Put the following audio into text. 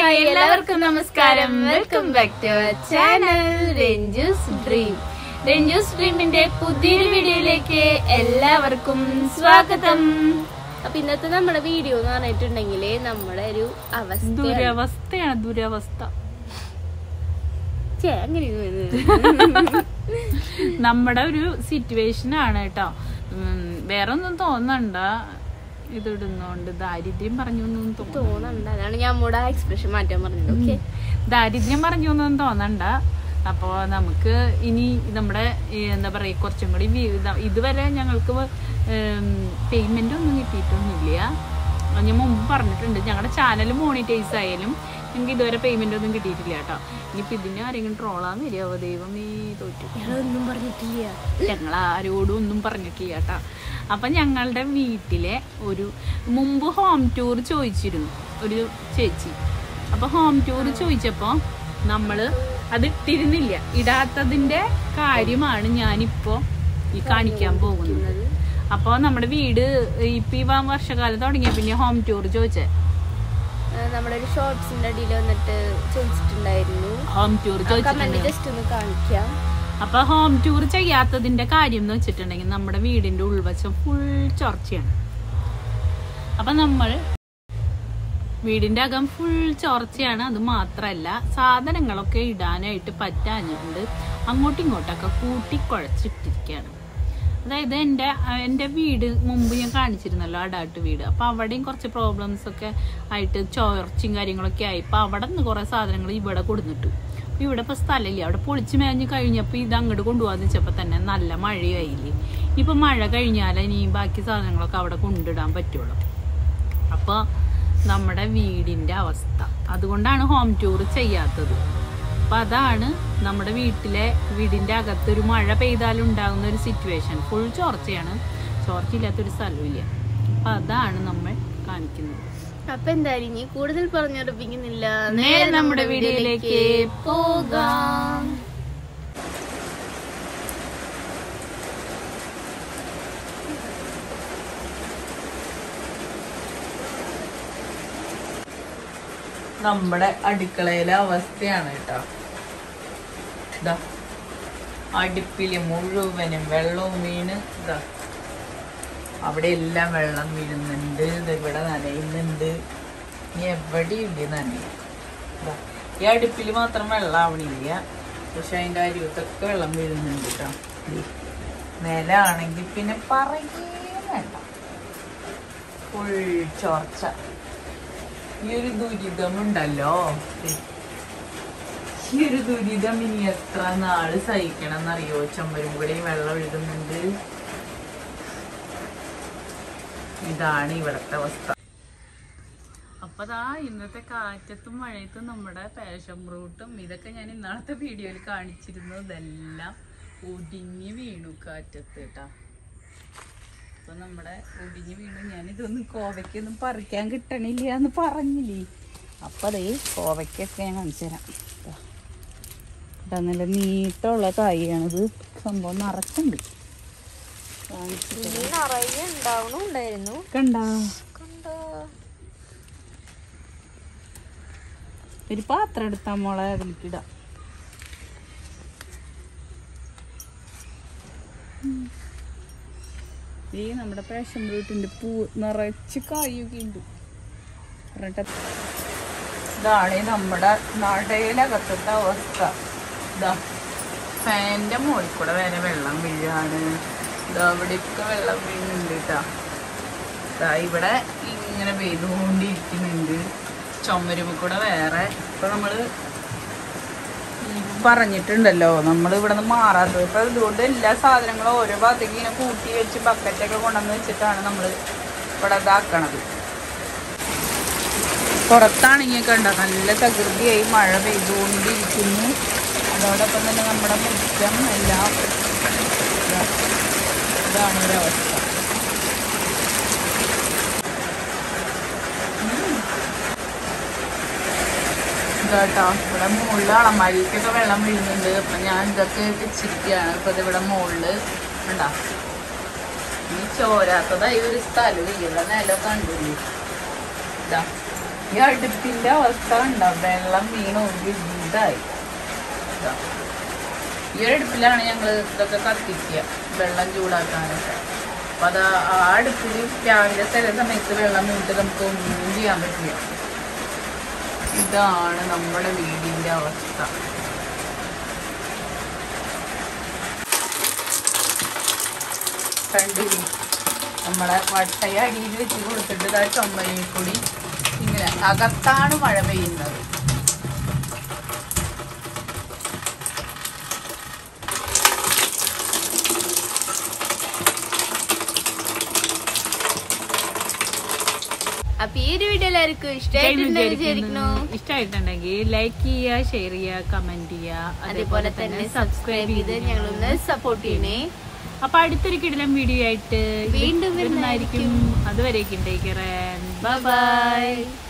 Hi എല്ലാവർക്കും നമസ്കാരം welcome back to our channel Ranju's dream Ranju's ഡ്രീമിന്റെ പുതിയൊരു വീഡിയോയിലേക്ക് എല്ലാവർക്കും സ്വാഗതം അപ്പൊ ഇന്നത്തെ നമ്മുടെ വീഡിയോ എന്ന് പറഞ്ഞിട്ടുണ്ടെങ്കിൽ നമ്മുടെ ഒരു അവസ്ഥ ദുരവസ്ഥയാണ് ദുരവസ്ഥ ഛേ, അങ്ങനെ ഇരുന്ന് നമ്മുടെ ഒരു സിറ്റുവേഷൻ ആണ് കേട്ടോ ഉം, വേറെ ഒന്നും തോന്നണ്ട ഇതിടുന്നോണ്ട് ദാരിദ്ര്യം പറഞ്ഞു ഒന്നും തോന്നുന്നു തോന്നണ്ട അതാണ് ഞാൻ നമ്മുടെ എക്സ്പ്രഷൻ മാറ്റാൻ പറഞ്ഞത് ഓക്കെ ദാരിദ്ര്യം പറഞ്ഞു ഒന്നും തോന്നണ്ട അപ്പോൾ നമുക്ക് ഇനി നമ്മുടെ ഈ എന്താ പറയുക കുറച്ചും കൂടി വി- ഇത- ഇതുവരെ ഞങ്ങൾക്ക് പേയ്മെന്റ് ഒന്നും കിട്ടിയിട്ടൊന്നുമില്ല അത് ഞാൻ മുമ്പ് പറഞ്ഞിട്ടുണ്ട് ഞങ്ങളുടെ ചാനൽ മോണിറ്റൈസ് ആയാലും ഞങ്ങൾക്ക് ഇതുവരെ പേയ്മെന്റ് ഒന്നും കിട്ടിയിട്ടില്ല കേട്ടോ ഇനിയിപ്പോൾ ഇതിനെ ആരെങ്കിലും ട്രോളാന്ന് വരികയോ ദൈവമേ തോറ്റു ഒന്നും പറഞ്ഞിട്ടില്ല ഞങ്ങൾ ആരോടും ഒന്നും പറഞ്ഞിട്ടില്ല കേട്ടോ അപ്പം ഞങ്ങളുടെ വീട്ടിലെ ഒരു മുമ്പ് ഹോം ടൂർ ചോദിച്ചിരുന്നു ഒരു ചേച്ചി അപ്പോൾ ഹോം ടൂർ ചോദിച്ചപ്പോൾ നമ്മൾ അത് ഇട്ടിരുന്നില്ല ഇടാത്തതിൻ്റെ കാര്യമാണ് ഞാനിപ്പോൾ ഈ കാണിക്കാൻ പോകുന്നത് അപ്പോൾ നമ്മുടെ വീട് ഇപ്പം ഈ വർഷകാലം തുടങ്ങിയ പിന്നെ ഹോം ടൂർ ചോദിച്ചേ ആ, നമ്മുടെ ഒരു ഷോർട്സിന്റെ അടിയിൽ വന്നിട്ട് ചോദിച്ചിട്ടുണ്ടായിരുന്നു ഹോം ടൂർ കമന്റ് ചോദിച്ചിട്ടുണ്ട് ജസ്റ്റ് ഒന്ന് കാണിക്കാം അപ്പൊ ഹോം ടൂർ ചെയ്യാത്തതിന്റെ കാര്യം എന്ന് വെച്ചിട്ടുണ്ടെങ്കിൽ നമ്മുടെ വീടിന്റെ ഉൾവശം ഫുൾ ചൊർച്ചയാണ് അപ്പൊ നമ്മൾ വീടിന്റെ അകം ഫുൾ ചോർച്ചയാണ് അത് മാത്രല്ല സാധനങ്ങളൊക്കെ ഇടാനായിട്ട് പറ്റാഞ്ഞുകൊണ്ട് അങ്ങോട്ടും ഇങ്ങോട്ടൊക്കെ കൂട്ടി കുഴച്ചിട്ടിരിക്കുകയാണ് അതായത് എൻ്റെ എൻ്റെ വീട് മുമ്പ് ഞാൻ കാണിച്ചിരുന്നല്ലോ അടാട്ട് വീട് അപ്പൊ അവിടെയും കുറച്ച് പ്രോബ്ലംസ് ഒക്കെ ആയിട്ട് ചോർച്ചയും കാര്യങ്ങളൊക്കെ ആയി ഇപ്പൊ അവിടെ നിന്ന് കുറെ സാധനങ്ങൾ ഇവിടെ കൊടുന്നിട്ടു അപ്പൊ ഇവിടെ ഇപ്പൊ സ്ഥലമില്ല അവിടെ പൊളിച്ച് മേഞ്ഞ് കഴിഞ്ഞപ്പോൾ ഇത് അങ്ങോട്ട് കൊണ്ടുപോകാന്ന് വെച്ചപ്പോൾ തന്നെ നല്ല മഴയായില്ലേ ഇപ്പൊ മഴ കഴിഞ്ഞാലേ ഇനി ബാക്കി സാധനങ്ങളൊക്കെ അവിടെ കൊണ്ടിടാൻ പറ്റുള്ളൂ അപ്പോൾ നമ്മുടെ വീടിന്റെ അവസ്ഥ അതുകൊണ്ടാണ് ഹോം ടൂർ ചെയ്യാത്തത് അപ്പൊ അതാണ് നമ്മുടെ വീട്ടിലെ വീടിന്റെ അകത്ത് ഒരു മഴ പെയ്താൽ ഉണ്ടാകുന്ന ഒരു സിറ്റുവേഷൻ ഫുൾ ചോർച്ചയാണ് ചോർച്ചയില്ലാത്തൊരു സ്ഥലമില്ല അപ്പൊ അതാണ് നമ്മൾ കാണിക്കുന്നത് അപ്പൊ എന്തായാലും ഇനി കൂടുതൽ പറഞ്ഞുറപ്പിക്കുന്നില്ല നേരെ നമ്മുടെ വീഡിയോയിലേക്ക് പോകാം നമ്മുടെ അടുക്കളയിലെ അവസ്ഥയാണ് കേട്ടോ ഇതാ അടുപ്പില് മുഴുവനും വെള്ളവും വീണ് ഇതാ അവിടെ എല്ലാം വെള്ളം വീഴുന്നുണ്ട് ഇത് ഇവിടെ നനയുന്നുണ്ട് ഇനി എവിടെയുണ്ട് നനയും ഇതാ. ഈ അടുപ്പിൽ മാത്രം വെള്ളം ആവണില്ല പക്ഷെ അതിൻ്റെ അരുവത്തൊക്കെ വെള്ളം വീഴുന്നുണ്ട് കേട്ടോ നില ആണെങ്കിൽ പിന്നെ പറയേ വേണ്ട ഫുൾ ചോർച്ച ഈ ഒരു ദുരിതമുണ്ടല്ലോ ഈ ഒരു ദുരിതം ഇനി എത്ര നാള് സഹിക്കണം എന്നറിയോ ചുമരും കൂടെ വെള്ളം ഒഴുകുന്നുണ്ട് ഇതാണ് ഇവിടുത്തെ അവസ്ഥ അപ്പൊ ദാ ഇന്നത്തെ കാറ്റത്തും മഴയത്തും നമ്മുടെ പാഷൻ ഫ്രൂട്ടും ഇതൊക്കെ ഞാൻ ഇന്നാളത്തെ വീഡിയോയിൽ കാണിച്ചിരുന്നു ഇതെല്ലാം ഒടിഞ്ഞ് വീണു കാറ്റത്ത് കേട്ടാ അപ്പൊ നമ്മുടെ ഒടിഞ്ഞ് വീണു ഞാൻ ഇതൊന്നും കോവയ്ക്കൊന്നും പറിക്കാൻ കിട്ടണില്ല എന്ന് പറഞ്ഞില്ലേ അപ്പൊ അതേ കോവയ്ക്കൊക്കെ ഞാൻ കാണിച്ചു തരാം ദാ. ഇതാ നല്ല നീട്ടമുള്ള കായാണിത് സംഭവം നിറച്ചുണ്ട് കാണിച്ചു നിറയെ ഉണ്ടാവണുണ്ടായിരുന്നു കണ്ടാ കണ്ടോ ഒരു പാത്രം എടുത്താ മോളെ അതിലേക്കിടാം ഈ നമ്മുടെ പാഷൻ ഫ്രൂട്ടിന്റെ പൂ നിറച്ച് കായൊക്കെ ഉണ്ട് പറഞ്ഞിട്ട് ഇതാണ് നമ്മുടെ നടയിലകത്തത്തെ അവസ്ഥ ഇതാ ഫാൻ്റെ മുകളിൽ കൂടെ വരെ വെള്ളം വീഴാണ് ഇതാ അവിടെയൊക്കെ വെള്ളം വീഴുന്നുണ്ട് കേട്ടാ ദാ ഇവിടെ ഇങ്ങനെ പെയ്തുകൊണ്ടിരിക്കുന്നുണ്ട് ചുമരുമ്പ കൂടെ വേറെ ഇപ്പൊ നമ്മള് ഈ പറഞ്ഞിട്ടുണ്ടല്ലോ നമ്മൾ ഇവിടെ നിന്ന് മാറാത്തത് ഇപ്പൊ ഇതുകൊണ്ട് എല്ലാ സാധനങ്ങളും ഓരോ ഭാഗത്തേക്ക് ഇങ്ങനെ കൂട്ടി വെച്ച് ബക്കറ്റൊക്കെ കൊണ്ടുവന്ന് വെച്ചിട്ടാണ് നമ്മൾ ഇവിടെ ഇതാക്കണത് പുറത്താണെങ്കിൽ കണ്ട നല്ല തകൃതിയായി മഴ പെയ്തുകൊണ്ടിരിക്കുന്നു അതോടൊപ്പം തന്നെ നമ്മുടെ മുറ്റം എല്ലാം ഇതാ. ഇതാണ് ഒരവസ്ഥ കേട്ടോ ഇവിടെ മുകളിൽ അളമാരിക്കൊക്കെ വെള്ളം വീഴുന്നുണ്ട് അപ്പൊ ഞാൻ ഇതൊക്കെ വെച്ചിരിക്കുകയാണ് ഇപ്പൊ ഇത് ഇവിടെ മുകളില് ഉണ്ടാ ഈ ചോരാത്തതായി ഒരു സ്ഥലം ഇവിടെ നിലം കണ്ടില്ലേ ഇതാ ഈ അടുപ്പിന്റെ അവസ്ഥ ഉണ്ടോ വെള്ളം വീണ് ഒരു ഇതായി ഇതാ. ഈ ഒരു അടുപ്പിലാണ് ഞങ്ങൾ ഇതൊക്കെ കത്തിക്കുക വെള്ളം ചൂടാക്കാനൊക്കെ അപ്പൊ അത് ആ അടുപ്പിൽ രാവിലെ ചില സമയത്ത് വെള്ളം വീണിട്ട് നമുക്ക് ഒന്നും ചെയ്യാൻ പറ്റില്ല ഇതാണ് നമ്മുടെ വീടിന്റെ അവസ്ഥ കണ്ടില്ലേ നമ്മളെ വട്ടയ അടിയിൽ വെച്ച് കൊടുത്തിട്ട് ഇതാ ചുമരിൽ കൂടി ഇങ്ങനെ അകത്താണ് മഴ പെയ്യുന്നത് അപ്പൊ ഈ ഒരു വീഡിയോ എല്ലാവർക്കും ഇഷ്ടമായിട്ടുണ്ടെന്ന് വിചാരിക്കുന്നു ഇഷ്ടമായിട്ടുണ്ടെങ്കിൽ ലൈക്ക് ചെയ്യുക ഷെയർ ചെയ്യുക കമന്റ് ചെയ്യുക അതേപോലെ തന്നെ സബ്സ്ക്രൈബ് ചെയ്ത് ഞങ്ങളൊന്ന് സപ്പോർട്ട് ചെയ്യണേ അപ്പൊ അടുത്തൊരു കിടിലം വീഡിയോ ആയിട്ട് വീണ്ടും വരുന്നതായിരിക്കും അതുവരേക്കും ടേക്ക് കെയർ ബൈ ബൈ